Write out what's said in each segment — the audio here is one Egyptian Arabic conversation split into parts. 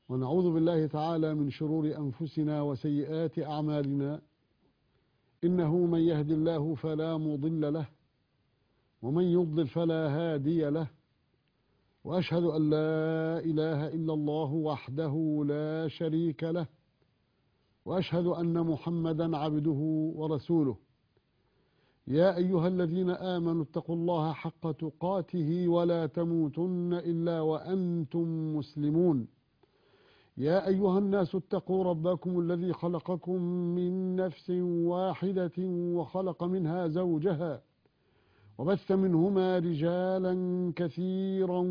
ونعوذ بالله تعالى من شرور أنفسنا وسيئات أعمالنا إنه من يهد الله فلا مضل له ومن يضلل فلا هادي له وأشهد أن لا إله إلا الله وحده لا شريك له وأشهد أن محمدا عبده ورسوله يا أيها الذين آمنوا اتقوا الله حق تقاته ولا تموتن إلا وأنتم مسلمون يا أيها الناس اتقوا ربكم الذي خلقكم من نفس واحدة وخلق منها زوجها وبث منهما رجالا كثيرا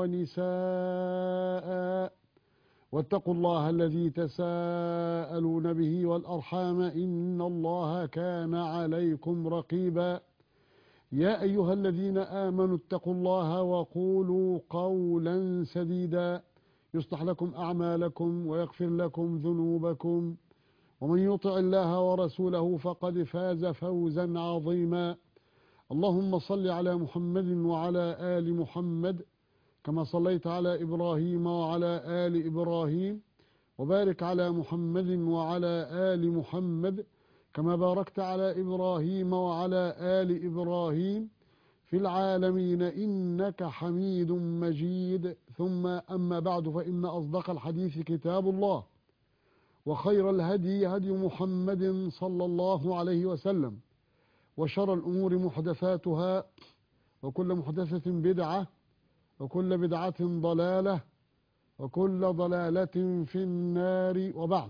ونساء واتقوا الله الذي تساءلون به والأرحام إن الله كان عليكم رقيبا يا أيها الذين آمنوا اتقوا الله وقولوا قولا سديدا يصلح لكم أعمالكم ويغفر لكم ذنوبكم ومن يطع الله ورسوله فقد فاز فوزا عظيما اللهم صل على محمد وعلى آل محمد كما صليت على إبراهيم وعلى آل إبراهيم وبارك على محمد وعلى آل محمد كما باركت على إبراهيم وعلى آل إبراهيم في العالمين إنك حميد مجيد ثم أما بعد فإن أصدق الحديث كتاب الله وخير الهدي هدي محمد صلى الله عليه وسلم وشر الأمور محدثاتها وكل محدثة بدعة وكل بدعة ضلالة وكل ضلالة في النار وبعد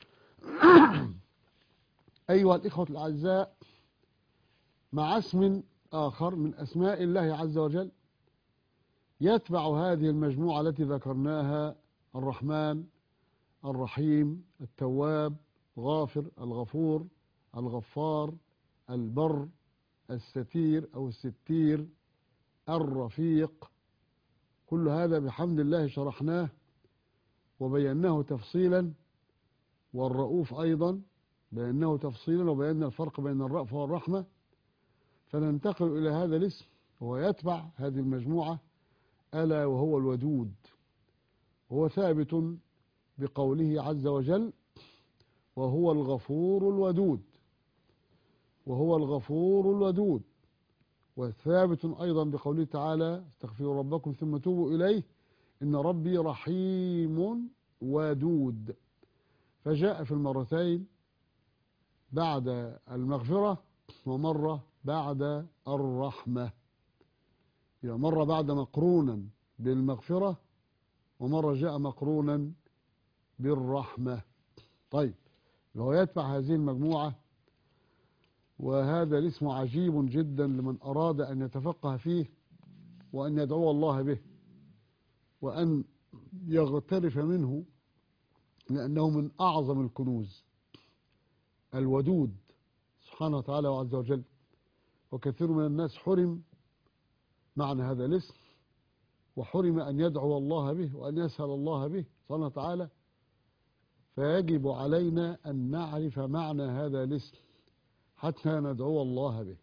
أيها الإخوة الأعزاء مع اسم آخر من أسماء الله عز وجل يتبع هذه المجموعة التي ذكرناها الرحمن الرحيم التواب غافر الغفور الغفار البر الستير أو الستير الرفيق كل هذا بحمد الله شرحناه وبيناه تفصيلا والرؤوف أيضا بيناه تفصيلا وبينا الفرق بين الرأفة والرحمة فننتقل إلى هذا الاسم وهو يتبع هذه المجموعة ألا وهو الودود هو ثابت بقوله عز وجل وهو الغفور الودود وهو الغفور الودود وثابت أيضا بقوله تعالى استغفروا ربكم ثم توبوا إليه إن ربي رحيم ودود فجاء في المرتين بعد المغفرة ومرة بعد الرحمة يعني مرة بعد مقرونا بالمغفرة ومرة جاء مقرونا بالرحمة طيب هو يتبع هذه المجموعة وهذا الاسم عجيب جدا لمن أراد أن يتفقه فيه وأن يدعو الله به وأن يغترف منه لأنه من أعظم الكنوز الودود سبحانه وتعالى وعز وجل وكثير من الناس حرم معنى هذا الاسم وحرم أن يدعو الله به وأن يسأل الله به سبحانه وتعالى فيجب علينا أن نعرف معنى هذا الاسم حتى ندعو الله به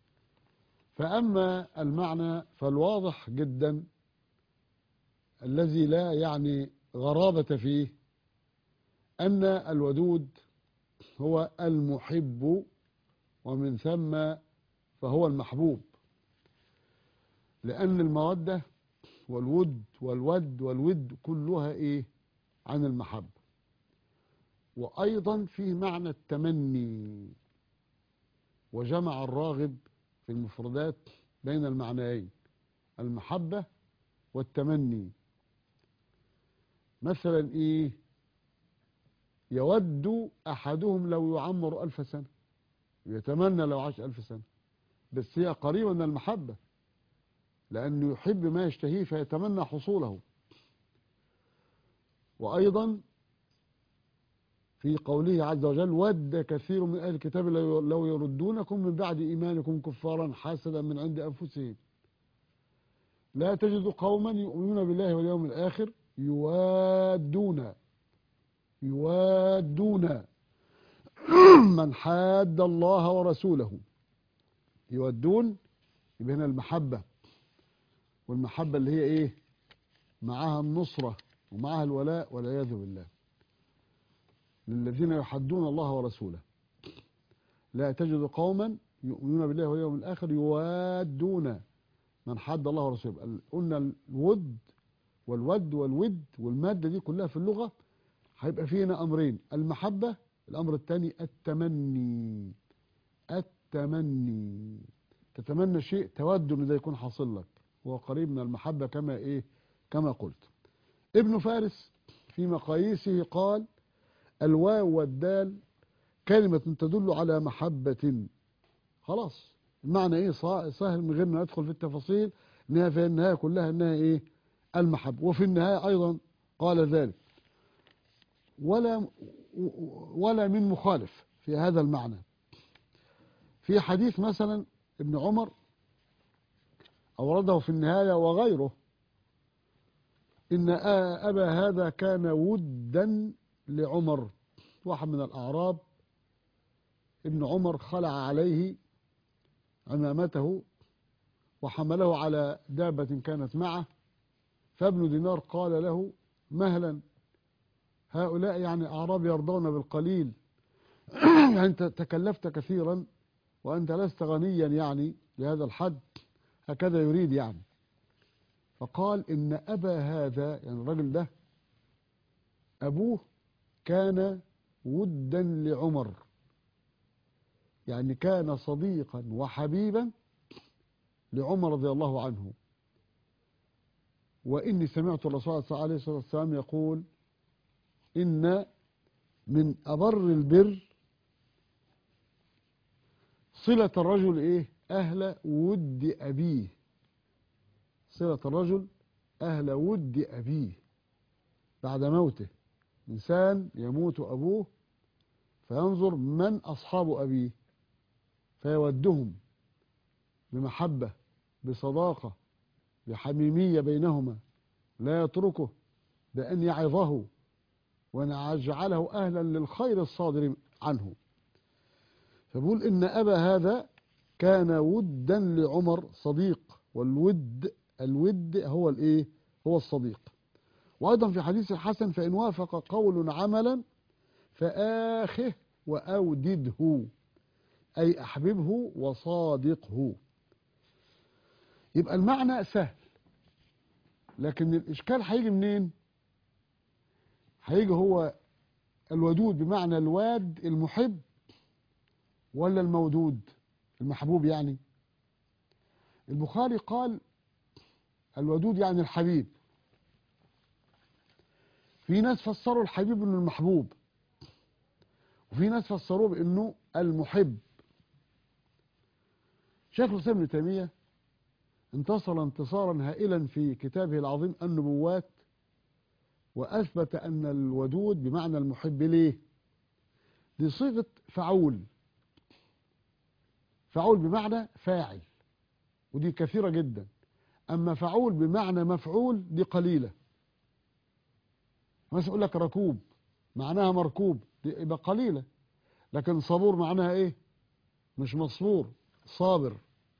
فأما المعنى فالواضح جدا الذي لا يعني غرابة فيه أن الودود هو المحب ومن ثم فهو المحبوب لأن المودة والود والود والود كلها إيه عن المحبة وأيضا فيه معنى التمني وجمع الراغب في المفردات بين المعنيين المحبة والتمني مثلا إيه يود أحدهم لو يعمر ألف سنة يتمنى لو عاش ألف سنة بس هي قريبة من المحبة لأنه يحب ما يشتهيه فيتمنى حصوله وأيضا في قوله عز وجل ود كثير من أهل الكتاب لو يردونكم من بعد إيمانكم كفارا حسدا من عند أنفسهم لا تجد قوما يؤمنون بالله واليوم الآخر يوادون يوادون من حاد الله ورسوله يودون يبقى هنا المحبة والمحبة اللي هي ايه معاها النصرة ومعها الولاء والعياذ بالله للذين يحدون الله ورسوله لا تجد قوما يؤمنون بالله واليوم الآخر يوادون من حد الله ورسوله قلنا الود والود والود والمادة دي كلها في اللغة هيبقى فينا أمرين المحبة الأمر الثاني التمني التمني تتمنى شيء تود ان ده يكون حاصل لك هو قريب من المحبة كما ايه كما قلت ابن فارس في مقاييسه قال الواو والدال كلمة تدل على محبة خلاص المعنى ايه سهل من غير ما ندخل في التفاصيل انها في النهاية كلها انها ايه المحبة وفي النهاية ايضا قال ذلك ولا ولا من مخالف في هذا المعنى في حديث مثلا ابن عمر أورده في النهاية وغيره إن أبا هذا كان ودا لعمر واحد من الأعراب ابن عمر خلع عليه عمامته وحمله على دابة كانت معه فابن دينار قال له مهلا هؤلاء يعني أعراب يرضون بالقليل أنت تكلفت كثيرا وأنت لست غنيا يعني لهذا الحد هكذا يريد يعني فقال إن أبا هذا يعني الرجل ده أبوه كان ودا لعمر يعني كان صديقا وحبيبا لعمر رضي الله عنه وإني سمعت الرسول صلى الله عليه وسلم يقول إن من أبر البر صلة الرجل إيه أهل ود أبيه صلة الرجل أهل ود أبيه بعد موته إنسان يموت أبوه فينظر من أصحاب أبيه فيودهم بمحبة بصداقة بحميمية بينهما لا يتركه بأن يعظه وأن يجعله أهلا للخير الصادر عنه فبقول إن أبا هذا كان ودا لعمر صديق والود الود هو الايه هو الصديق وأيضا في حديث الحسن فإن وافق قول عملا فآخه وأودده أي أحببه وصادقه يبقى المعنى سهل لكن الإشكال هيجي منين هيجي هو الودود بمعنى الواد المحب ولا المودود المحبوب يعني البخاري قال الودود يعني الحبيب في ناس فسروا الحبيب انه المحبوب وفي ناس فسروه بانه المحب شيخ الاسلام ابن تيميه انتصر انتصارا هائلا في كتابه العظيم النبوات واثبت ان الودود بمعنى المحب ليه دي صيغه فعول فعول بمعنى فاعل ودي كثيرة جدا أما فعول بمعنى مفعول دي قليلة مثلا يقول لك ركوب معناها مركوب دي يبقى قليلة لكن صبور معناها ايه مش مصبور صابر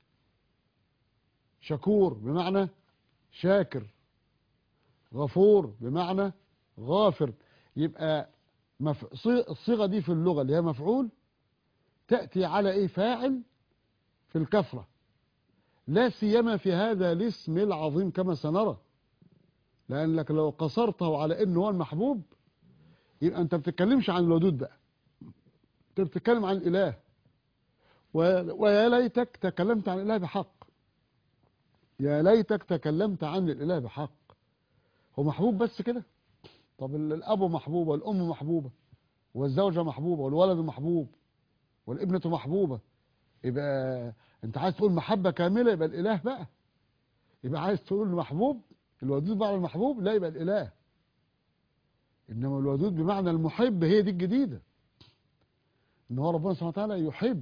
شكور بمعنى شاكر غفور بمعنى غافر يبقى مف... الصيغة دي في اللغة اللي هي مفعول تأتي على ايه فاعل في الكفرة لا سيما في هذا الاسم العظيم كما سنرى لأنك لو قصرته على أنه هو المحبوب يبقى أنت بتتكلمش عن الودود بقى أنت بتتكلم عن الإله ويا ليتك تكلمت عن الإله بحق يا ليتك تكلمت عن الإله بحق هو محبوب بس كده طب الأب محبوب والأم محبوبة والزوجة محبوبة والولد محبوب والابنة محبوبة يبقى انت عايز تقول محبة كاملة يبقى الإله بقى يبقى عايز تقول محبوب الودود بمعنى المحبوب لا يبقى الإله إنما الودود بمعنى المحب هي دي الجديدة إن هو ربنا سبحانه وتعالى يحب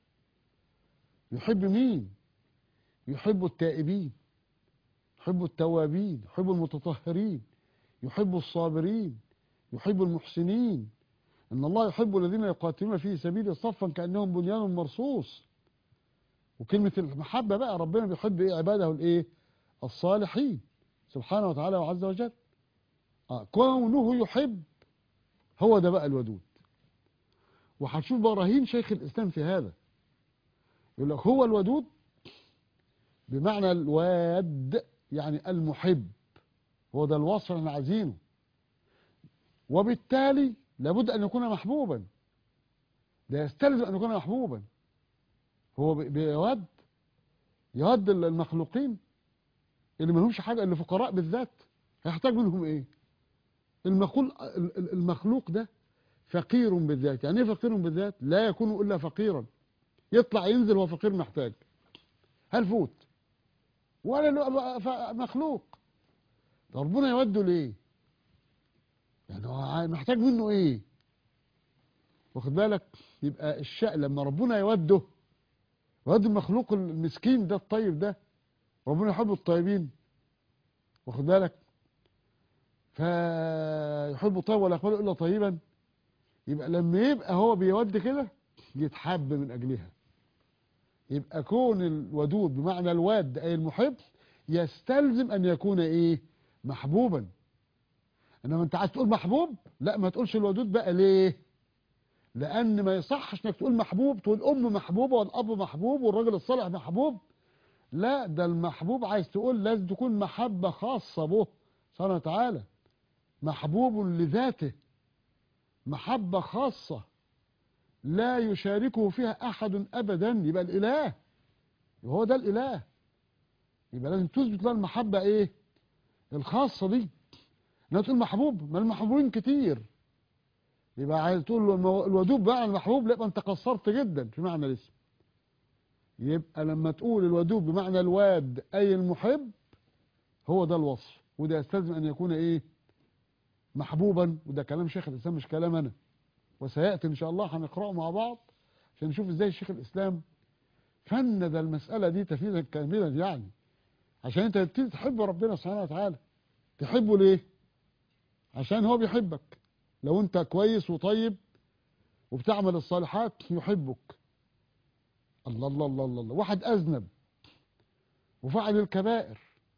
يحب مين يحب التائبين يحب التوابين يحب المتطهرين يحب الصابرين يحب المحسنين إن الله يحب الذين يقاتلون في سبيله صفا كأنهم بنيان مرصوص وكلمة المحبة بقى ربنا بيحب إيه عباده الإيه الصالحين سبحانه وتعالى وعز وجل آه كونه يحب هو ده بقى الودود وهتشوف براهين شيخ الإسلام في هذا يقول لك هو الودود بمعنى الواد يعني المحب هو ده الوصف اللي احنا عايزينه وبالتالي لابد أن يكون محبوبا ده يستلزم أن يكون محبوبا هو بي- بيود يود المخلوقين اللي ما لهمش حاجة اللي فقراء بالذات هيحتاج منهم ايه المخلوق, المخلوق ده فقير بالذات يعني ايه فقير بالذات لا يكون الا فقيرا يطلع ينزل وهو فقير محتاج هل فوت ولا له ف- مخلوق طب ربنا يوده ليه يعني هو محتاج منه ايه واخد بالك يبقى الشأن لما ربنا يوده يود المخلوق المسكين ده الطيب ده ربنا يحب الطيبين واخد بالك فيحب الطيب ولا يقبل الا طيبا يبقى لما يبقى هو بيود كده يتحب من اجلها يبقى كون الودود بمعنى الواد اي المحب يستلزم ان يكون ايه محبوبا انما انت عايز تقول محبوب لا ما تقولش الودود بقى ليه لان ما يصحش انك تقول محبوب تقول الام محبوبه والاب محبوب والراجل الصالح محبوب لا ده المحبوب عايز تقول لازم تكون محبه خاصه به سبحانه وتعالى محبوب لذاته محبه خاصه لا يشاركه فيها احد ابدا يبقى الاله يبقى هو ده الاله يبقى لازم تثبت له المحبه ايه الخاصه دي انها تقول محبوب ما المحبوبين كتير يبقى عايز تقول له المو- الودود بقى المحبوب لا يبقى انت قصرت جدا في معنى الاسم يبقى لما تقول الودود بمعنى الواد اي المحب هو ده الوصف وده يستلزم ان يكون ايه محبوبا وده كلام شيخ الاسلام مش كلام انا وسياتي ان شاء الله هنقراه مع بعض عشان نشوف ازاي شيخ الاسلام فند المساله دي تفيدا كاملا يعني عشان انت تبتدي تحب ربنا سبحانه وتعالى تحبه ليه عشان هو بيحبك لو انت كويس وطيب وبتعمل الصالحات يحبك الله الله الله الله, الله. واحد اذنب وفعل الكبائر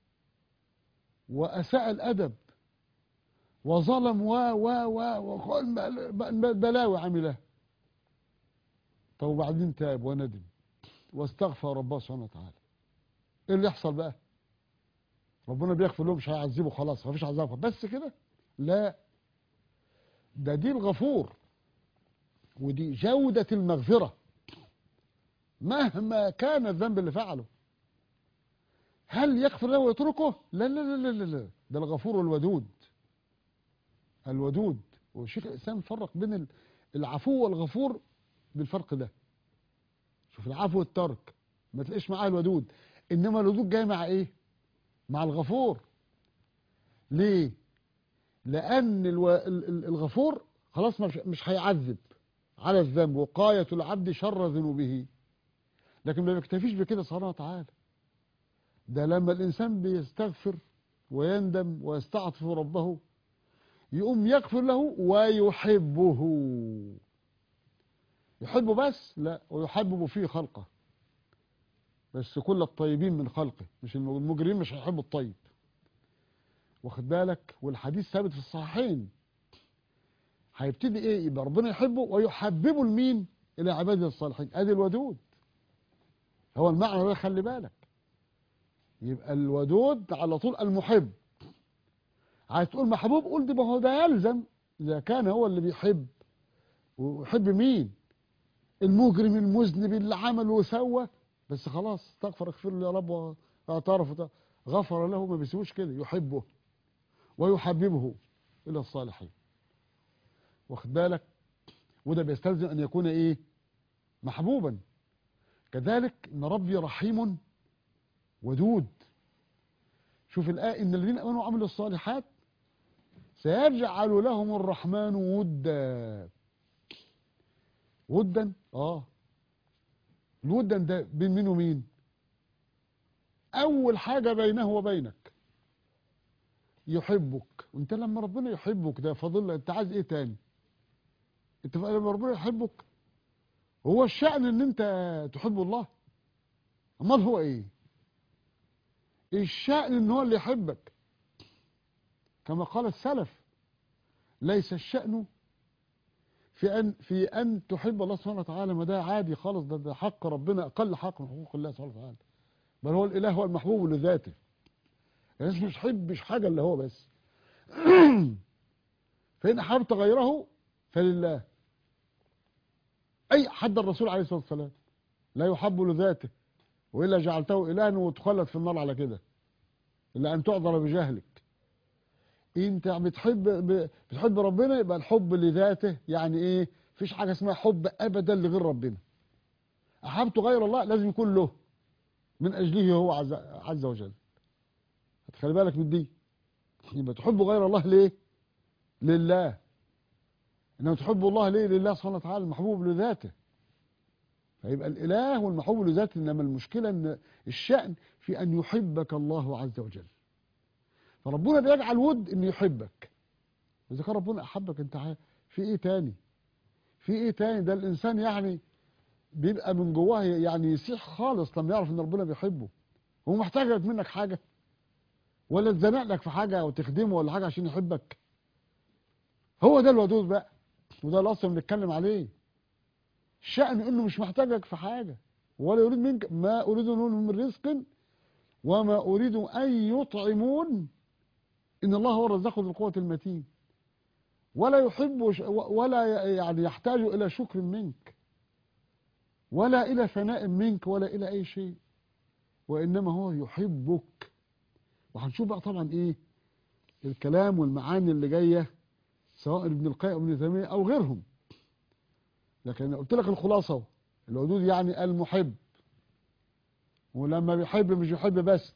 واساء الادب وظلم و و و وكل بلاوي عملها طب وبعدين تاب وندم واستغفر ربه سبحانه وتعالى ايه اللي يحصل بقى ربنا بيغفر له مش هيعذبه خلاص مفيش عذاب بس كده لا ده دي الغفور ودي جودة المغفرة مهما كان الذنب اللي فعله هل يغفر له ويتركه لا لا لا لا لا ده الغفور الودود الودود والشيخ الإسلام فرق بين العفو والغفور بالفرق ده شوف العفو والترك ما تلاقيش معاه الودود إنما الودود جاي مع إيه مع الغفور ليه لأن الو... ال- ال- الغفور خلاص مش, مش هيعذب على الذنب وقاية العبد شر ذنوبه لكن ما بيكتفيش بكده سبحانه وتعالى ده لما الإنسان بيستغفر ويندم ويستعطف ربه يقوم يغفر له ويحبه يحبه بس لا ويحبب فيه خلقه بس كل الطيبين من خلقه مش الم- المجرمين مش هيحبوا الطيب واخد بالك والحديث ثابت في الصحيحين هيبتدي ايه يبقى ربنا يحبه ويحببه لمين الى عباده الصالحين ادي الودود هو المعنى ده خلي بالك يبقى الودود على طول المحب عايز تقول محبوب قول دي ما هو ده يلزم اذا كان هو اللي بيحب ويحب مين المجرم المذنب اللي عمل وسوى بس خلاص استغفر اغفر له يا رب واعترف وت- غفر له ما بيسويش كده يحبه ويحببه الى الصالحين واخد بالك وده بيستلزم ان يكون ايه محبوبا كذلك ان ربي رحيم ودود شوف الآية إن الذين آمنوا وعملوا الصالحات سيجعل لهم الرحمن ودا ودا اه الودا ده بين مين ومين أول حاجة بينه وبينك يحبك وانت لما ربنا يحبك ده فضل انت عايز ايه تاني انت لما ربنا يحبك هو الشأن ان انت تحب الله امال هو ايه الشأن ان هو اللي يحبك كما قال السلف ليس الشأن في أن في أن تحب الله سبحانه وتعالى ما ده عادي خالص ده, ده حق ربنا أقل حق من حقوق الله سبحانه وتعالى بل هو الإله هو المحبوب لذاته يعني مش تحبش حاجة اللي هو بس فإن أحببت غيره فلله أي حد الرسول عليه الصلاة والسلام لا يحب لذاته وإلا جعلته إلها وتخلد في النار على كده إلا أن تعذر بجهلك انت بتحب بتحب ربنا يبقى الحب لذاته يعني ايه مفيش حاجه اسمها حب ابدا لغير ربنا احبت غير الله لازم يكون له من اجله هو عز, عز وجل خلي بالك من دي يبقى تحب غير الله ليه لله انما تحب الله ليه لله سبحانه وتعالى المحبوب لذاته فيبقى الاله والمحبوب لذاته انما المشكله ان الشان في ان يحبك الله عز وجل فربنا بيجعل ود انه يحبك اذا كان ربنا احبك انت في ايه تاني في ايه تاني ده الانسان يعني بيبقى من جواه يعني يسيح خالص لما يعرف ان ربنا بيحبه هو محتاج منك حاجه ولا اتزنق لك في حاجه او تخدمه ولا حاجه عشان يحبك هو ده الودود بقى وده الاصل اللي بنتكلم عليه الشأن انه مش محتاجك في حاجه ولا يريد منك ما اريد منهم من رزق وما اريد ان يطعمون إن الله هو الرزاق ذو القوة المتين ولا يحب ولا يعني يحتاج إلى شكر منك ولا إلى ثناء منك ولا إلى أي شيء وإنما هو يحبك وهنشوف بقى طبعا إيه الكلام والمعاني اللي جاية سواء ابن القيم أو ابن تيمية أو غيرهم لكن قلت لك الخلاصة الودود يعني المحب ولما بيحب مش يحب بس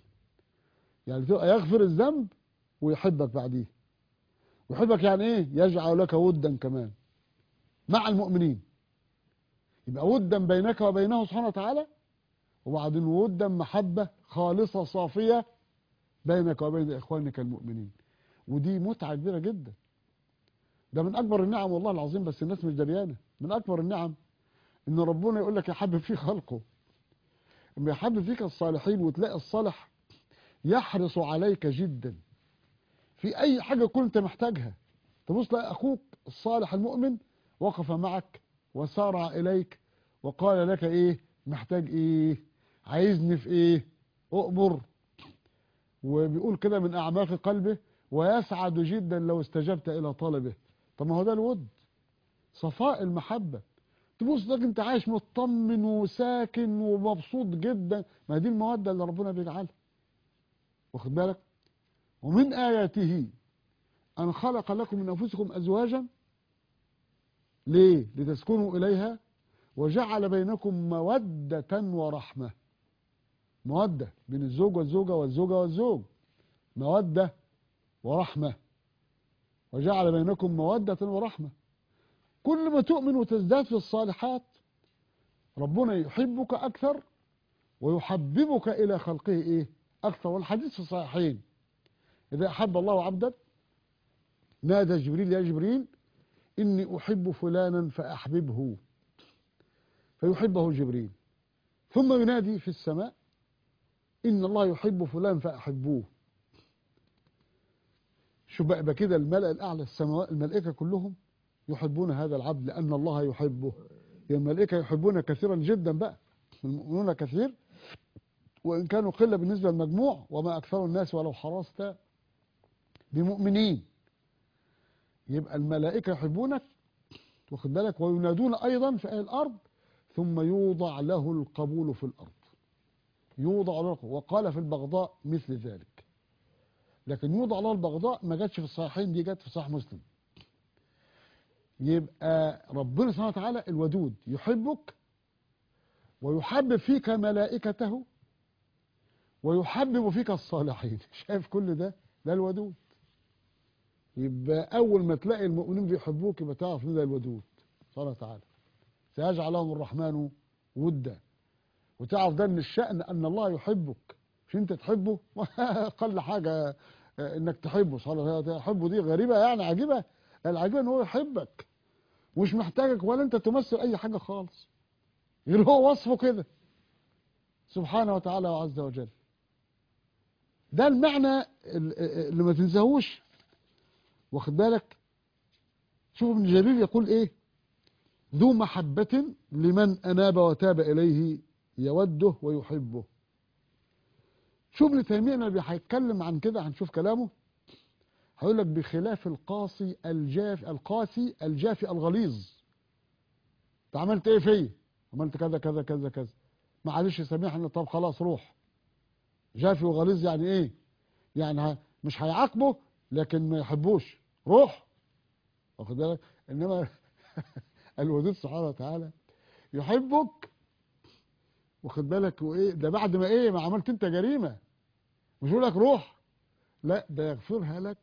يعني يغفر الذنب ويحبك بعديه ويحبك يعني ايه يجعل لك ودا كمان مع المؤمنين يبقى ودا بينك وبينه سبحانه وتعالى وبعدين ودا محبة خالصة صافية بينك وبين إخوانك المؤمنين ودي متعة كبيرة جدا ده من أكبر النعم والله العظيم بس الناس مش دريانة من أكبر النعم إن ربنا يقول لك يحبب فيك خلقه لما يحبب فيك الصالحين وتلاقي الصالح يحرص عليك جدا في أي حاجة كنت محتاجها تبص تلاقي أخوك الصالح المؤمن وقف معك وسارع إليك وقال لك إيه محتاج إيه عايزني في إيه أؤمر وبيقول كده من أعماق قلبه ويسعد جدا لو استجبت إلى طلبه طب ما هو ده الود صفاء المحبة تبص لك انت عايش مطمن وساكن ومبسوط جدا ما دي المودة اللي ربنا بيجعلها واخد بالك ومن آياته أن خلق لكم من أنفسكم أزواجا ليه لتسكنوا إليها وجعل بينكم مودة ورحمة مودة بين الزوج والزوجة والزوجة والزوج مودة ورحمة وجعل بينكم مودة ورحمة كل ما تؤمن وتزداد في الصالحات ربنا يحبك أكثر ويحببك إلى خلقه إيه أكثر والحديث في الصحيحين إذا أحب الله عبدا نادى جبريل يا جبريل إني أحب فلانا فأحببه فيحبه جبريل ثم ينادي في السماء إن الله يحب فلان فأحبوه شو بقى كده الملأ الأعلى السماوات الملائكة كلهم يحبون هذا العبد لأن الله يحبه الملائكة يحبون كثيرا جدا بقى المؤمنون كثير وإن كانوا قلة بالنسبة للمجموع وما أكثر الناس ولو حرصت بمؤمنين يبقى الملائكة يحبونك واخد بالك وينادون أيضا في أهل الأرض ثم يوضع له القبول في الأرض يوضع له وقال في البغضاء مثل ذلك لكن يوضع له البغضاء ما جاتش في الصحيحين دي جت في صحيح مسلم يبقى ربنا سبحانه وتعالى الودود يحبك ويحبب فيك ملائكته ويحبب فيك الصالحين شايف كل ده ده الودود يبقى أول ما تلاقي المؤمنين بيحبوك يبقى تعرف ان ده الودود سبحانه وتعالى سيجعل لهم الرحمن ودا وتعرف ده من الشأن أن الله يحبك مش أنت تحبه أقل حاجة إنك تحبه سبحانه وتعالى تحبه دي غريبة يعني عجيبة العجيبة إن هو يحبك مش محتاجك ولا أنت تمثل أي حاجة خالص غير هو وصفه كده سبحانه وتعالى وعز وجل ده المعنى اللي ما تنساهوش واخد بالك شوف ابن جرير يقول ايه ذو محبة لمن أناب وتاب إليه يوده ويحبه شوف ابن تيمية لما هيتكلم عن كده هنشوف كلامه هيقول لك بخلاف القاسي الجاف القاسي الجافي الغليظ انت عملت ايه فيا عملت كذا كذا كذا كذا معلش سامحني طب خلاص روح جافي وغليظ يعني ايه يعني ه- مش هيعاقبه لكن ما يحبوش روح واخد بالك انما الودود سبحانه وتعالى يحبك واخد بالك وايه ده بعد ما ايه ما عملت انت جريمه مش يقول لك روح لا ده يغفرها لك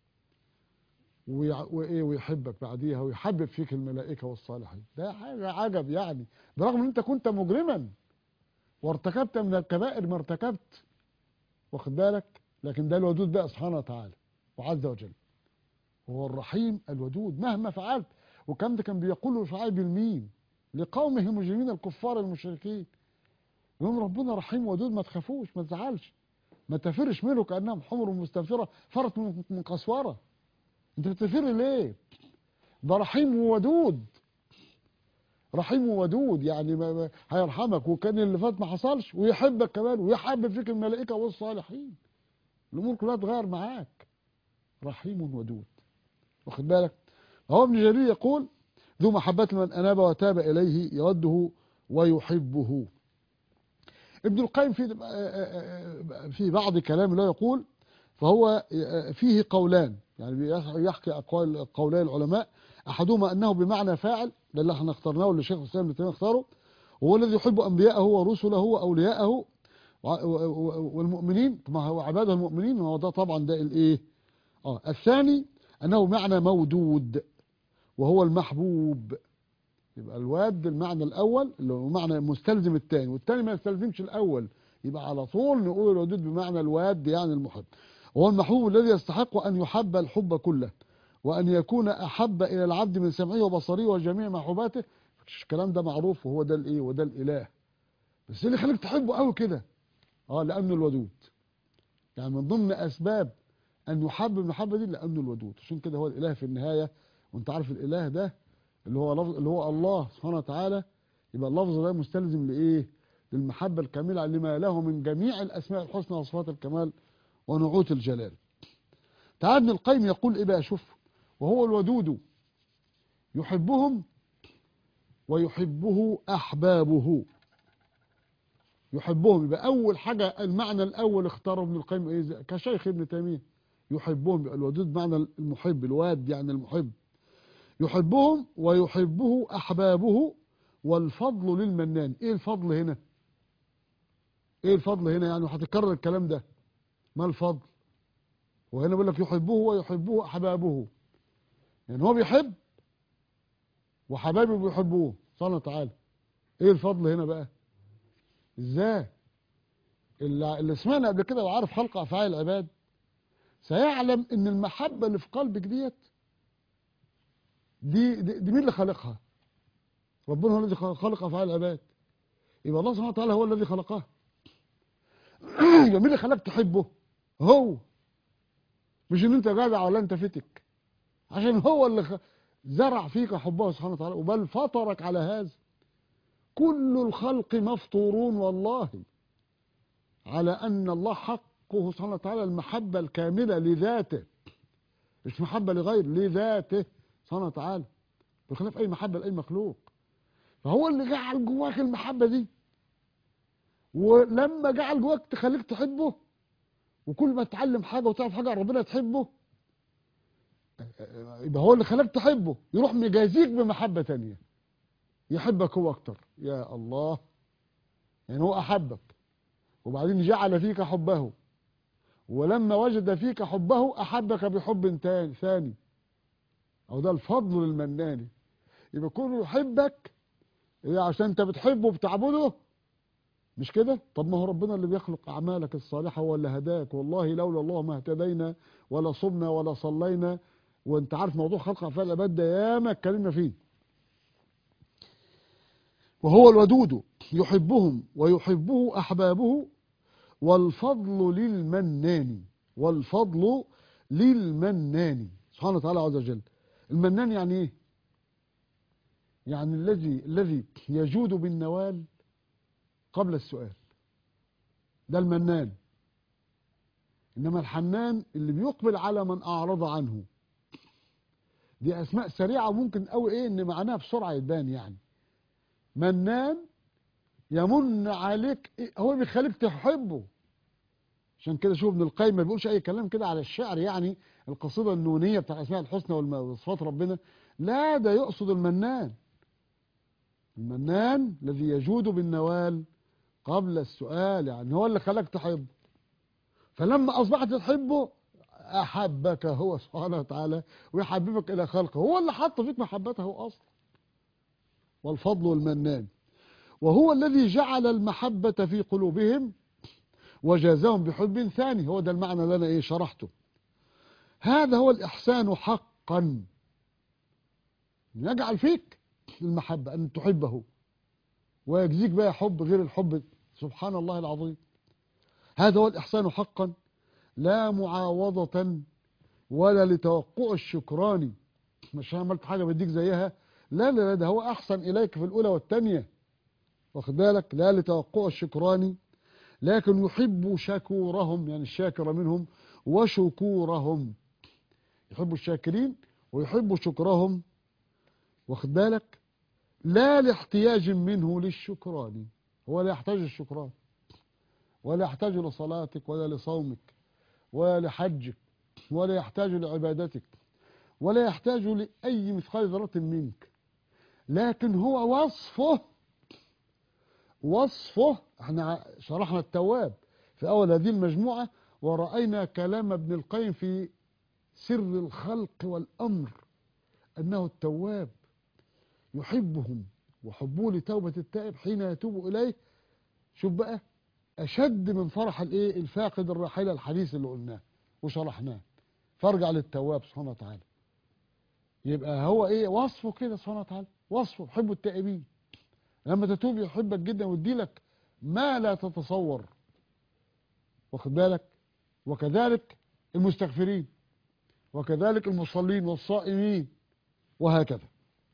ويع- وايه ويحبك بعديها ويحبب فيك الملائكه والصالحين ده حاجه عجب يعني برغم ان انت كنت مجرما وارتكبت من الكبائر ما ارتكبت واخد بالك لكن ده الودود بقى سبحانه وتعالى وعز وجل هو الرحيم الودود مهما فعلت وكم ده كان بيقوله شعيب المين لقومه المجرمين الكفار المشركين يقول ربنا رحيم ودود ما تخافوش ما تزعلش ما تفرش منه كانهم حمر مستنفره فرت من من قسوره انت بتفر ليه ده رحيم وودود رحيم وودود يعني ما ما هيرحمك وكان اللي فات ما حصلش ويحبك كمان ويحبب فيك الملائكه والصالحين الامور كلها تغير معاك رحيم ودود واخد بالك هو ابن جرير يقول ذو محبة من أناب وتاب إليه يوده ويحبه ابن القيم في في بعض كلام لا يقول فهو فيه قولان يعني يحكي أقوال قولي العلماء أحدهما أنه بمعنى فاعل ده اللي احنا اخترناه اللي الشيخ الإسلام ابن تيمية اختاره وهو الذي يحب أنبياءه ورسله وأولياءه وع- و- و- والمؤمنين ما هو عباده المؤمنين هو ده طبعا ده الايه اه الثاني انه معنى مودود وهو المحبوب يبقى الواد المعنى الاول اللي هو معنى مستلزم الثاني والثاني ما يستلزمش الاول يبقى على طول نقول الودود بمعنى الواد يعني المحب وهو المحبوب الذي يستحق ان يحب الحب كله وان يكون احب الى العبد من سمعه وبصره وجميع محباته الكلام ده معروف وهو ده الايه وده الاله بس إيه اللي يخليك تحبه قوي كده اه لانه الودود يعني من ضمن اسباب ان يحب المحبه دي لانه الودود عشان كده هو الاله في النهايه وانت عارف الاله ده اللي هو لفظ اللي هو الله سبحانه وتعالى يبقى اللفظ ده مستلزم لايه للمحبه الكامله لما له من جميع الاسماء الحسنى وصفات الكمال ونعوت الجلال تعال ابن القيم يقول ايه بقى شوف وهو الودود يحبهم ويحبه احبابه يحبهم يبقى اول حاجه المعنى الاول اختاره ابن القيم ايه زي- كشيخ ابن تيميه يحبهم يبقى الودود معنى المحب الواد يعني المحب يحبهم ويحبه احبابه والفضل للمنان ايه الفضل هنا ايه الفضل هنا يعني هتكرر الكلام ده ما الفضل وهنا بيقول لك يحبه ويحبه احبابه يعني هو بيحب وحبايبه بيحبوه سبحانه وتعالى ايه الفضل هنا بقى ازاي اللي اللي سمعنا قبل كده وعارف خلق افعال العباد سيعلم ان المحبه اللي في قلبك ديت دي, دي, دي مين اللي خلقها ربنا هو الذي خلق افعال العباد يبقى الله سبحانه وتعالى هو الذي خلقها يبقى مين اللي خلاك تحبه هو مش ان انت جدع ولا انت فتك عشان هو اللي خ... زرع فيك حبه سبحانه وتعالى وبل فطرك على هذا كل الخلق مفطورون والله على أن الله حقه سبحانه وتعالى المحبة الكاملة لذاته مش محبة لغير لذاته سبحانه وتعالى بخلاف أي محبة لأي مخلوق فهو اللي جعل جواك المحبة دي ولما جعل جواك تخليك تحبه وكل ما تتعلم حاجة وتعرف حاجة عن ربنا تحبه يبقى هو اللي خلاك تحبه يروح مجازيك بمحبة تانية يحبك هو أكتر يا الله يعني هو أحبك وبعدين جعل فيك حبه ولما وجد فيك حبه أحبك بحب تاني ثاني أو ده الفضل المناني يبقى كونه يحبك إيه عشان أنت بتحبه وبتعبده مش كده طب ما هو ربنا اللي بيخلق أعمالك الصالحة هو اللي هداك والله لولا الله ما اهتدينا ولا صمنا ولا صلينا وانت عارف موضوع خلق أفعال العباد ده ياما اتكلمنا فيه وهو الودود يحبهم ويحبه أحبابه والفضل للمنان والفضل للمنان سبحانه وتعالى عز وجل المنان يعني ايه يعني الذي الذي يجود بالنوال قبل السؤال ده المنان انما الحنان اللي بيقبل على من اعرض عنه دي اسماء سريعه ممكن قوي ايه ان معناها بسرعه يتبان يعني منان يمن عليك إيه؟ هو بيخليك تحبه عشان كده شوف ابن القيم ما بيقولش اي كلام كده على الشعر يعني القصيده النونيه بتاع اسماء الحسنى والم- وصفات ربنا لا ده يقصد المنان المنان الذي يجود بالنوال قبل السؤال يعني هو اللي خلاك تحبه فلما اصبحت تحبه احبك هو سبحانه وتعالى ويحببك الى خلقه هو اللي حط فيك محبته اصلا والفضل والمنان وهو الذي جعل المحبة في قلوبهم وجازهم بحب ثاني هو ده المعنى اللي انا ايه شرحته هذا هو الاحسان حقا يجعل فيك المحبة ان تحبه ويجزيك بقى حب غير الحب سبحان الله العظيم هذا هو الإحسان حقا لا معاوضة ولا لتوقع الشكران مش أنا عملت حاجة بديك زيها لا لا لا ده هو أحسن إليك في الأولى والثانية واخد بالك لا لتوقع الشكران لكن يحب شكورهم يعني الشاكر منهم وشكورهم يحب الشاكرين ويحب شكرهم واخد بالك لا لاحتياج منه للشكران هو لا يحتاج الشكران ولا يحتاج لصلاتك ولا لصومك ولا لحجك ولا يحتاج لعبادتك ولا يحتاج لأي مثقال ذرة منك لكن هو وصفه وصفه احنا شرحنا التواب في أول هذه المجموعة ورأينا كلام ابن القيم في سر الخلق والأمر أنه التواب يحبهم وحبوه لتوبة التائب حين يتوب إليه شوف بقى أشد من فرح الإيه الفاقد الراحلة الحديث اللي قلناه وشرحناه فارجع للتواب سبحانه وتعالى يبقى هو إيه وصفه كده سبحانه وتعالى وصفه حب التائبين لما تتوب يحبك جدا ويديلك ما لا تتصور واخد بالك وكذلك المستغفرين وكذلك المصلين والصائمين وهكذا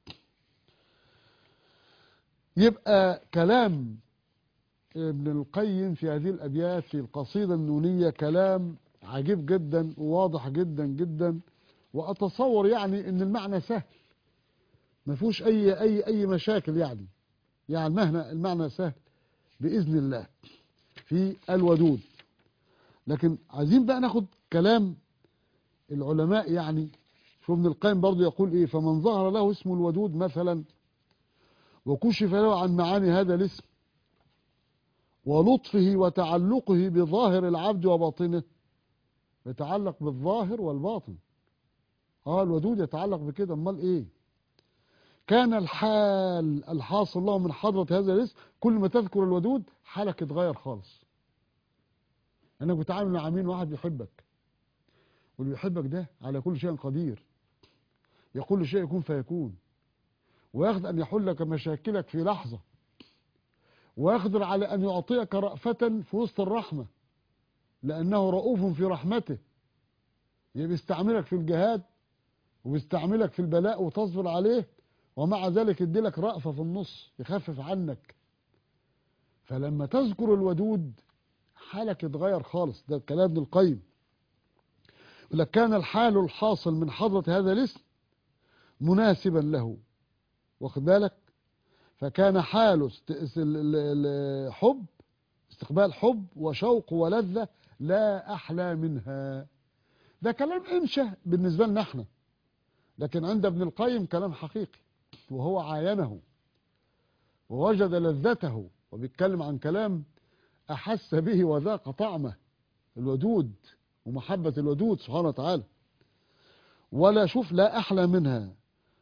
يبقى كلام ابن القيم في هذه الأبيات في القصيدة النونية كلام عجيب جدا وواضح جدا جدا وأتصور يعني أن المعنى سهل ما فيهوش أي, أي, أي مشاكل يعني يعني المعنى, المعنى سهل بإذن الله في الودود لكن عايزين بقى ناخد كلام العلماء يعني شو ابن القيم برضه يقول ايه فمن ظهر له اسم الودود مثلا وكشف له عن معاني هذا الاسم ولطفه وتعلقه بظاهر العبد وباطنه يتعلق بالظاهر والباطن اه الودود يتعلق بكده امال ايه كان الحال الحاصل له من حضرة هذا الاسم كل ما تذكر الودود حالك يتغير خالص انك بتعامل مع مين واحد بيحبك واللي بيحبك ده على كل شيء قدير يقول شيء يكون فيكون ويقدر أن يحل لك مشاكلك في لحظة ويقدر على أن يعطيك رأفة في وسط الرحمة لأنه رؤوف في رحمته يعني بيستعملك في الجهاد وبيستعملك في البلاء وتصبر عليه ومع ذلك يديلك رأفة في النص يخفف عنك فلما تذكر الودود حالك يتغير خالص ده كلام ابن القيم يقول لك كان الحال الحاصل من حضرة هذا الاسم مناسبا له واخد بالك فكان حاله حب استقبال حب وشوق ولذة لا أحلى منها ده كلام انشا بالنسبة لنا احنا لكن عند ابن القيم كلام حقيقي وهو عاينه ووجد لذته وبيتكلم عن كلام أحس به وذاق طعمه الودود ومحبة الودود سبحانه وتعالى ولا شوف لا أحلى منها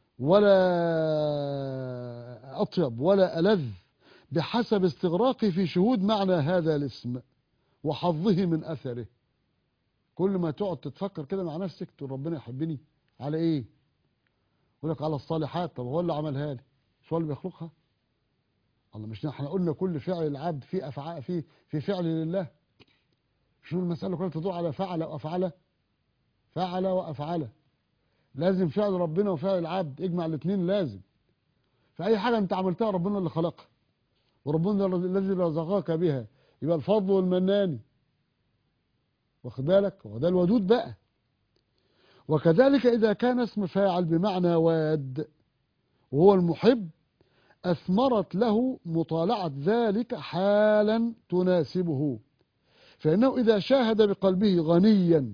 ولا أطيب ولا ألذ بحسب استغراقي في شهود معنى هذا الاسم وحظه من أثره كل ما تقعد تتفكر كده مع نفسك تقول ربنا يحبني على ايه يقول لك على الصالحات طب هو اللي عملها لي مش هو اللي بيخلقها الله مش احنا قلنا كل فعل العبد في افعال في في فعل لله شو المسألة كلها تدور على فعل وأفعل فعل وأفعل لازم فعل ربنا وفعل العبد اجمع الاثنين لازم فأي حاجة أنت عملتها ربنا اللي خلقها وربنا الذي رزقك بها يبقى الفضل والمنان واخد بالك وده الودود بقى وكذلك إذا كان اسم فاعل بمعنى واد وهو المحب أثمرت له مطالعة ذلك حالا تناسبه فإنه إذا شاهد بقلبه غنيا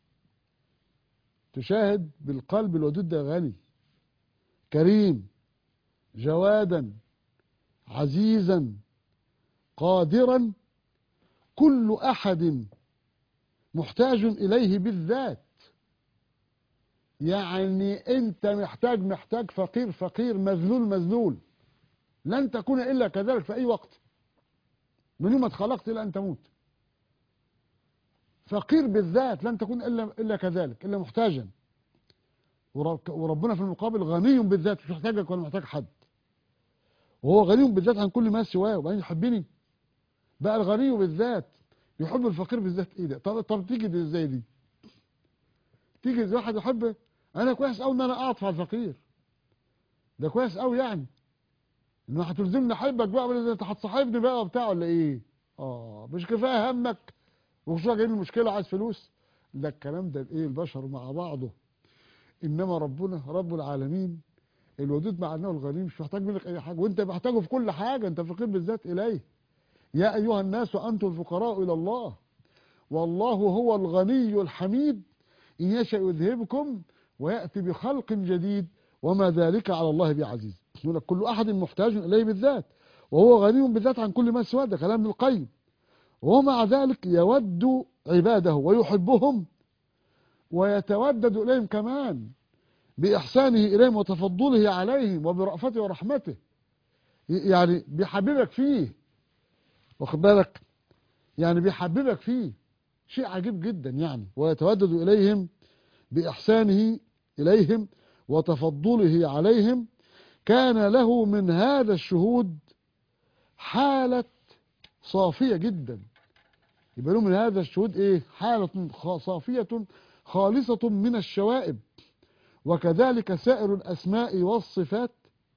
تشاهد بالقلب الودود ده غني كريم جوادا عزيزا قادرا كل أحد محتاج إليه بالذات يعني أنت محتاج محتاج فقير فقير مذلول مذلول لن تكون إلا كذلك في أي وقت من يوم ما اتخلقت إلى أن تموت فقير بالذات لن تكون إلا, إلا كذلك إلا محتاجا وربنا في المقابل غني بالذات مش محتاجك ولا محتاج حد وهو غني بالذات عن كل ما سواه وبعدين يحبني بقى الغني بالذات يحب الفقير بالذات ايه ده طب, طب تيجي دي ازاي دي تيجي ازاي واحد يحب انا كويس قوي ان انا اعطف على الفقير ده كويس قوي يعني انه هتلزمني احبك بقى ولا انت هتصاحبني بقى وبتاع ولا ايه اه مش كفايه همك وخصوصا جايين المشكله عايز فلوس ده الكلام ده ايه البشر مع بعضه انما ربنا رب العالمين الودود مع انه الغني مش محتاج منك اي حاجه وانت محتاجه في كل حاجه انت فقير بالذات اليه يا ايها الناس انتم الفقراء الى الله والله هو الغني الحميد ان يشاء يذهبكم وياتي بخلق جديد وما ذلك على الله بعزيز يقول لك كل احد محتاج اليه بالذات وهو غني بالذات عن كل ما سواه ده كلام ابن القيم ومع ذلك يود عباده ويحبهم ويتودد اليهم كمان بإحسانه إليهم وتفضله عليهم وبرأفته ورحمته يعني بيحببك فيه واخد بالك يعني بيحببك فيه شيء عجيب جدا يعني ويتودد إليهم بإحسانه إليهم وتفضله عليهم كان له من هذا الشهود حالة صافية جدا يبقى له من هذا الشهود ايه حالة صافية خالصة من الشوائب وكذلك سائر الأسماء والصفات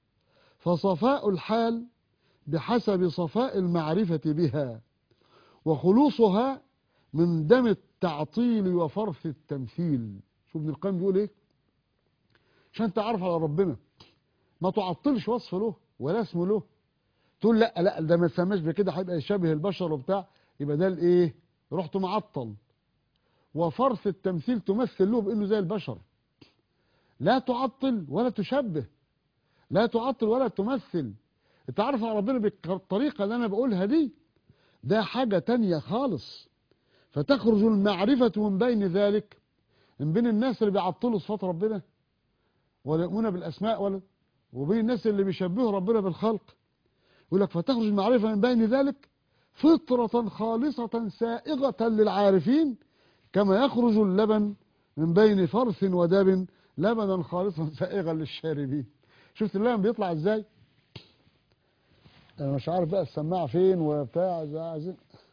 فصفاء الحال بحسب صفاء المعرفة بها وخلوصها من دم التعطيل وفرث التمثيل شوف ابن القيم بيقول ايه عشان تعرف على ربنا ما تعطلش وصف له ولا اسم له تقول لا لا ده ما تسماش بكده هيبقى يشبه البشر وبتاع يبقى ده الايه رحت معطل وفرث التمثيل تمثل له بانه زي البشر لا تعطل ولا تشبه لا تعطل ولا تمثل تعرف على ربنا بالطريقة اللي أنا بقولها دي ده حاجة تانية خالص فتخرج المعرفة من بين ذلك من بين الناس اللي بيعطلوا صفات ربنا ولا يؤمنون بالأسماء ولا وبين الناس اللي بيشبهوا ربنا بالخلق يقول لك فتخرج المعرفة من بين ذلك فطرة خالصة سائغة للعارفين كما يخرج اللبن من بين فرث ودب لبنا خالصا سائغا للشاربين شفت اللبن بيطلع ازاي انا مش عارف بقى السماعه فين وبتاع عايزين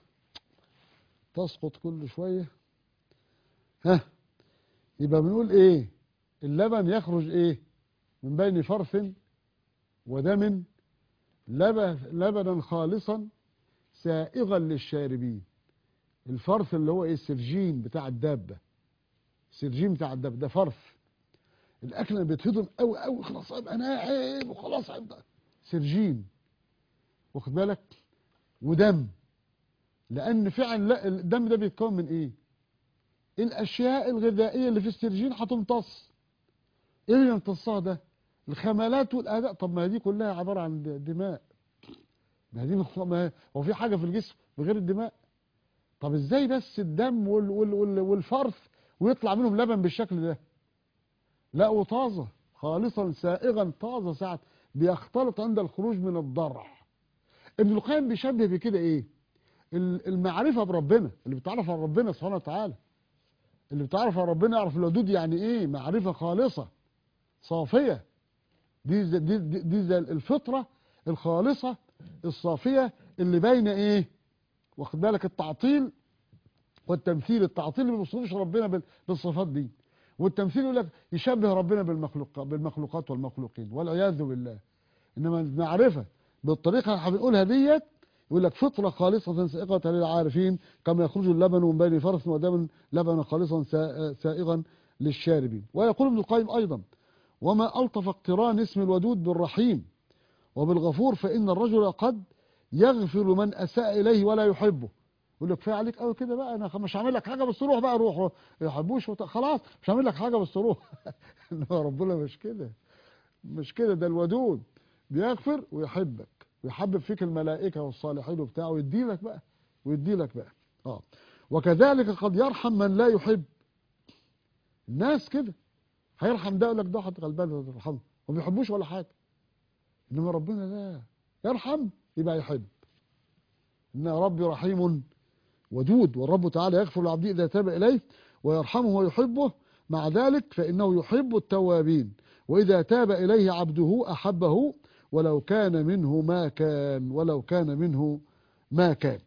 تسقط كل شويه ها يبقى بنقول ايه اللبن يخرج ايه من بين فرث ودم لبن لبنا خالصا سائغا للشاربين الفرث اللي هو ايه السرجين بتاع الدابه السرجين بتاع الدابه ده فرث الاكل اللي بيتهضم قوي قوي خلاص ابقى ناعم وخلاص هيبدا سرجين واخد بالك ودم لان فعلا لا الدم ده بيتكون من ايه الاشياء الغذائيه اللي في السرجين هتمتص ايه اللي يمتصها ده الخملات والاداء طب ما دي كلها عباره عن دماء ما دي ما هو في حاجه في الجسم بغير الدماء طب ازاي بس الدم وال وال وال والفرث ويطلع منهم لبن بالشكل ده لا وطازة خالصا سائغا طازة ساعة بيختلط عند الخروج من الضرع ابن القيم بيشبه بكده ايه المعرفة بربنا اللي بتعرف عن ربنا سبحانه وتعالى اللي بتعرف عن ربنا يعرف الودود يعني ايه معرفة خالصة صافية دي دي دي, دي زي الفطرة الخالصة الصافية اللي بين ايه واخد بالك التعطيل والتمثيل التعطيل اللي ما بيوصفش ربنا بالصفات دي والتمثيل يقول لك يشبه ربنا بالمخلوق بالمخلوقات والمخلوقين والعياذ بالله انما المعرفه بالطريقه اللي بنقولها ديت يقول لك فطره خالصه سائغه للعارفين كما يخرج اللبن من بين فرث ودم لبنا خالصا سا- سائغا للشاربين ويقول ابن القيم ايضا وما الطف اقتران اسم الودود بالرحيم وبالغفور فان الرجل قد يغفر من اساء اليه ولا يحبه يقول لك كفايه عليك قوي كده بقى انا مش هعمل لك حاجه بس روح بقى روح روح. يحبوش وت... خلاص مش هعمل لك حاجه بس روح انما ربنا مش كده مش كده ده الودود بيغفر ويحبك ويحبب فيك الملائكه والصالحين وبتاع ويدي لك بقى ويدي لك بقى اه وكذلك قد يرحم من لا يحب الناس كده هيرحم ده يقول لك ده حد غلبان ده ترحمه وما بيحبوش ولا حاجه انما ربنا لا يرحم يبقى يحب ان ربي رحيم ودود والرب تعالى يغفر لعبده اذا تاب اليه ويرحمه ويحبه مع ذلك فانه يحب التوابين واذا تاب اليه عبده احبه ولو كان منه ما كان ولو كان منه ما كان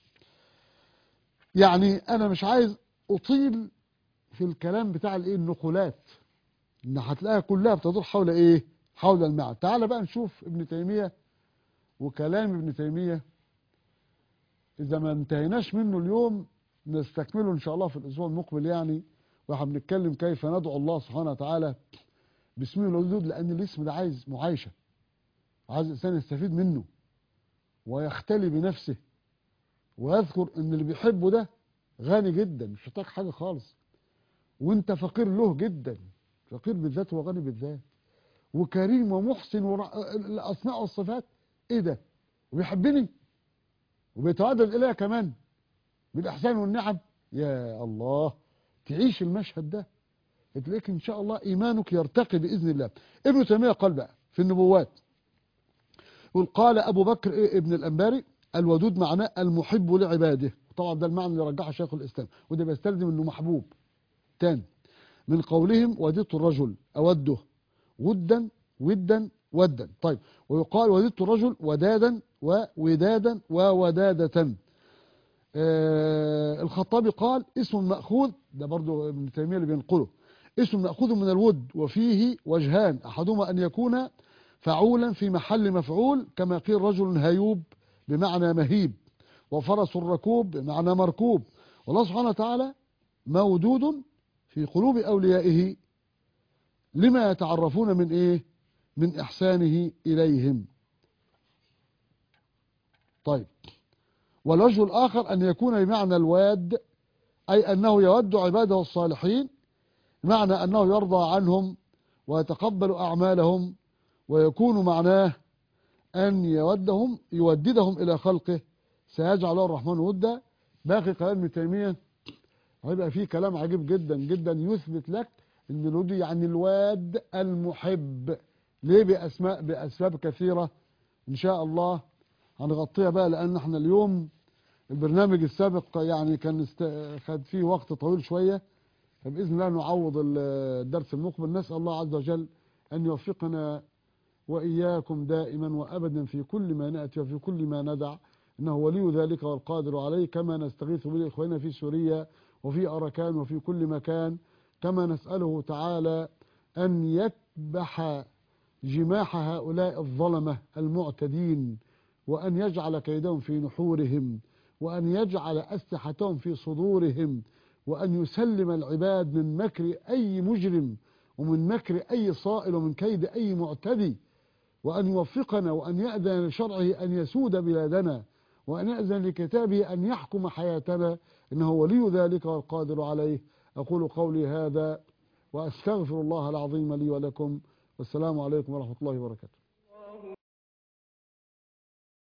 يعني انا مش عايز اطيل في الكلام بتاع الايه النقولات ان هتلاقيها كلها بتدور حول ايه حول المعنى تعال بقى نشوف ابن تيمية وكلام ابن تيمية اذا ما انتهيناش منه اليوم نستكمله ان شاء الله في الاسبوع المقبل يعني واحنا بنتكلم كيف ندعو الله سبحانه وتعالى باسمه الودود لان الاسم ده عايز معايشه عايز الانسان يستفيد منه ويختلي بنفسه ويذكر ان اللي بيحبه ده غني جدا مش محتاج حاجه خالص وانت فقير له جدا فقير بالذات وغني بالذات وكريم ومحسن والاسماء والصفات ايه ده وبيحبني وبيتودد اليها كمان بالاحسان والنعم يا الله تعيش المشهد ده تلاقيك ان شاء الله ايمانك يرتقي باذن الله ابن تيميه قال بقى في النبوات يقول قال ابو بكر إيه ابن الانباري الودود معناه المحب لعباده طبعا ده المعنى اللي رجحه شيخ الاسلام وده بيستلزم انه محبوب تاني من قولهم وددت الرجل اوده ودا ودا ودا طيب ويقال وددت الرجل ودادا وودادا وودادة آه الخطابي قال اسم مأخوذ ده برضو ابن تيمية اللي بينقله اسم مأخوذ من الود وفيه وجهان أحدهما أن يكون فعولا في محل مفعول كما قيل رجل هيوب بمعنى مهيب وفرس ركوب بمعنى مركوب والله سبحانه وتعالى مودود في قلوب أوليائه لما يتعرفون من إيه من إحسانه إليهم طيب والوجه الآخر أن يكون بمعنى الواد أي أنه يود عباده الصالحين بمعنى أنه يرضى عنهم ويتقبل أعمالهم ويكون معناه أن يودهم يوددهم إلى خلقه سيجعل له الرحمن ودا باقي كلام ابن تيمية هيبقى فيه كلام عجيب جدا جدا يثبت لك ان الود يعني الواد المحب ليه بأسماء بأسباب كثيرة إن شاء الله هنغطيها بقى لأن احنا اليوم البرنامج السابق يعني كان است... خد فيه وقت طويل شوية فبإذن الله نعوض الدرس المقبل نسأل الله عز وجل أن يوفقنا وإياكم دائما وأبدا في كل ما نأتي وفي كل ما ندع إنه ولي ذلك والقادر عليه كما نستغيث بالإخوان في سوريا وفي أركان وفي كل مكان كما نسأله تعالى أن يكبح جماح هؤلاء الظلمة المعتدين وأن يجعل كيدهم في نحورهم وأن يجعل أسلحتهم في صدورهم وأن يسلم العباد من مكر أي مجرم ومن مكر أي صائل ومن كيد أي معتدي وأن يوفقنا وأن يأذن لشرعه أن يسود بلادنا وأن يأذن لكتابه أن يحكم حياتنا إنه ولي ذلك والقادر عليه أقول قولي هذا وأستغفر الله العظيم لي ولكم والسلام عليكم ورحمة الله وبركاته